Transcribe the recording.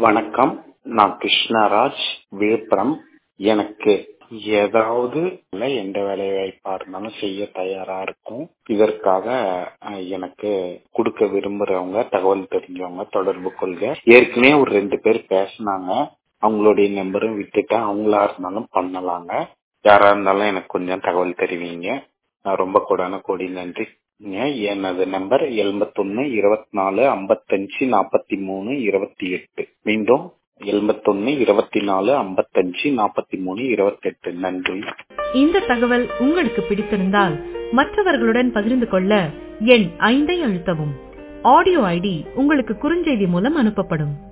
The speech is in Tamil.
வணக்கம் நான் கிருஷ்ணராஜ் விழுப்புரம் எனக்கு ஏதாவது இல்ல எந்த வேலை வாய்ப்பா இருந்தாலும் செய்ய தயாரா இருக்கும் இதற்காக அஹ், எனக்கு கொடுக்க விரும்புறவங்க தகவல் தெரிஞ்சவங்க தொடர்பு கொள்க ஏற்கனவே ஒரு ரெண்டு பேர் பேசினாங்க அவங்களுடைய நம்பரும் விட்டுட்டேன் அவங்களா இருந்தாலும் பண்ணலாங்க யாரா இருந்தாலும் எனக்கு கொஞ்சம் தகவல் தெரிவிங்க நான் ரொம்ப கொடான கோடி நன்றி எனது நம்பர் எண்பத்தொன்னு இருபத்தி நாலு ஐம்பத்தஞ்சு நாற்பத்தி மூணு இருபத்தி எட்டு மீண்டும் எண்பத்தொன்னு இருபத்தி நாலு ஐம்பத்தஞ்சு நாற்பத்தி மூணு இருபத்தி எட்டு நன்றி இந்த தகவல் உங்களுக்கு பிடித்திருந்தால் மற்றவர்களுடன் பகிர்ந்து கொள்ள எண் ஐந்தை அழுத்தவும் ஆடியோ ஐடி உங்களுக்கு குறுஞ்செய்தி மூலம் அனுப்பப்படும்